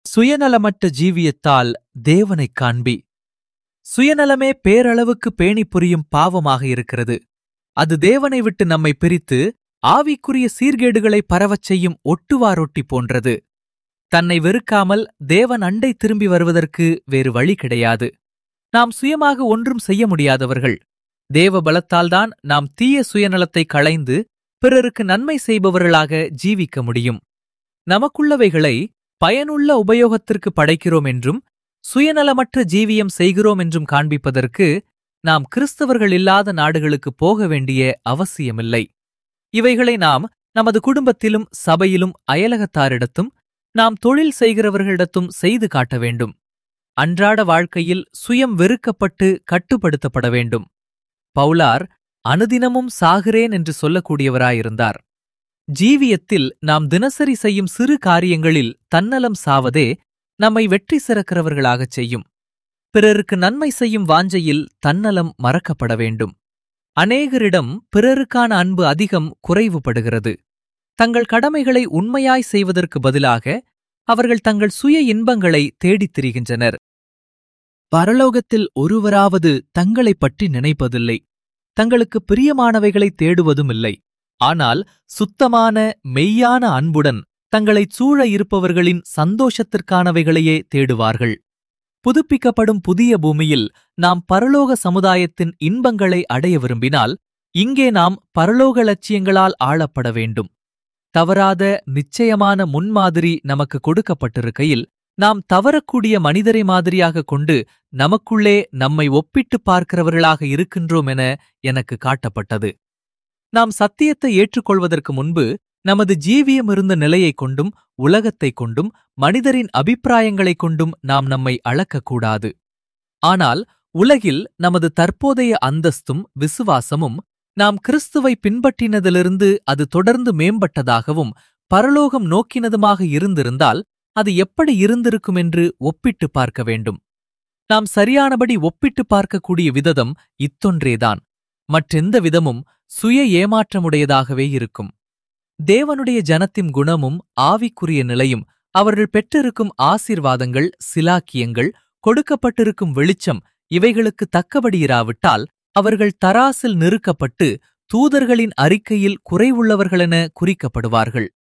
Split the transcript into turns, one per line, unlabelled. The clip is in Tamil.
சுயநலமற்ற ஜீவியத்தால் தேவனைக் காண்பி சுயநலமே பேரளவுக்கு பேணி புரியும் பாவமாக இருக்கிறது அது தேவனை விட்டு நம்மை பிரித்து ஆவிக்குரிய சீர்கேடுகளை பரவச் செய்யும் ஒட்டுவாரொட்டி போன்றது தன்னை வெறுக்காமல் தேவன் அண்டை திரும்பி வருவதற்கு வேறு வழி கிடையாது நாம் சுயமாக ஒன்றும் செய்ய முடியாதவர்கள் தேவ பலத்தால்தான் நாம் தீய சுயநலத்தை களைந்து பிறருக்கு நன்மை செய்பவர்களாக ஜீவிக்க முடியும் நமக்குள்ளவைகளை பயனுள்ள உபயோகத்திற்கு படைக்கிறோம் என்றும் சுயநலமற்ற ஜீவியம் செய்கிறோம் என்றும் காண்பிப்பதற்கு நாம் கிறிஸ்தவர்கள் இல்லாத நாடுகளுக்கு போக வேண்டிய அவசியமில்லை இவைகளை நாம் நமது குடும்பத்திலும் சபையிலும் அயலகத்தாரிடத்தும் நாம் தொழில் செய்கிறவர்களிடத்தும் செய்து காட்ட வேண்டும் அன்றாட வாழ்க்கையில் சுயம் வெறுக்கப்பட்டு கட்டுப்படுத்தப்பட வேண்டும் பவுலார் அனுதினமும் சாகிறேன் என்று சொல்லக்கூடியவராயிருந்தார் ஜீவியத்தில் நாம் தினசரி செய்யும் சிறு காரியங்களில் தன்னலம் சாவதே நம்மை வெற்றி சிறக்கிறவர்களாகச் செய்யும் பிறருக்கு நன்மை செய்யும் வாஞ்சையில் தன்னலம் மறக்கப்பட வேண்டும் அநேகரிடம் பிறருக்கான அன்பு அதிகம் குறைவுபடுகிறது தங்கள் கடமைகளை உண்மையாய் செய்வதற்கு பதிலாக அவர்கள் தங்கள் சுய இன்பங்களை தேடித் திரிகின்றனர் பரலோகத்தில் ஒருவராவது தங்களைப் பற்றி நினைப்பதில்லை தங்களுக்கு பிரியமானவைகளை தேடுவதும் இல்லை ஆனால் சுத்தமான மெய்யான அன்புடன் தங்களைச் சூழ இருப்பவர்களின் சந்தோஷத்திற்கானவைகளையே தேடுவார்கள் புதுப்பிக்கப்படும் புதிய பூமியில் நாம் பரலோக சமுதாயத்தின் இன்பங்களை அடைய விரும்பினால் இங்கே நாம் பரலோக லட்சியங்களால் ஆளப்பட வேண்டும் தவறாத நிச்சயமான முன்மாதிரி நமக்கு கொடுக்கப்பட்டிருக்கையில் நாம் தவறக்கூடிய மனிதரை மாதிரியாக கொண்டு நமக்குள்ளே நம்மை ஒப்பிட்டுப் பார்க்கிறவர்களாக இருக்கின்றோம் என எனக்கு காட்டப்பட்டது நாம் சத்தியத்தை ஏற்றுக்கொள்வதற்கு முன்பு நமது ஜீவியம் இருந்த நிலையைக் கொண்டும் உலகத்தைக் கொண்டும் மனிதரின் அபிப்பிராயங்களைக் கொண்டும் நாம் நம்மை அளக்கக்கூடாது ஆனால் உலகில் நமது தற்போதைய அந்தஸ்தும் விசுவாசமும் நாம் கிறிஸ்துவை பின்பற்றினதிலிருந்து அது தொடர்ந்து மேம்பட்டதாகவும் பரலோகம் நோக்கினதுமாக இருந்திருந்தால் அது எப்படி இருந்திருக்கும் என்று ஒப்பிட்டு பார்க்க வேண்டும் நாம் சரியானபடி ஒப்பிட்டு பார்க்கக்கூடிய விதம் இத்தொன்றேதான் மற்றெந்த விதமும் சுய ஏமாற்றமுடையதாகவே இருக்கும் தேவனுடைய ஜனத்தின் குணமும் ஆவிக்குரிய நிலையும் அவர்கள் பெற்றிருக்கும் ஆசீர்வாதங்கள் சிலாக்கியங்கள் கொடுக்கப்பட்டிருக்கும் வெளிச்சம் இவைகளுக்கு தக்கபடியிராவிட்டால் அவர்கள் தராசில் நிறுக்கப்பட்டு தூதர்களின் அறிக்கையில் குறைவுள்ளவர்களென குறிக்கப்படுவார்கள்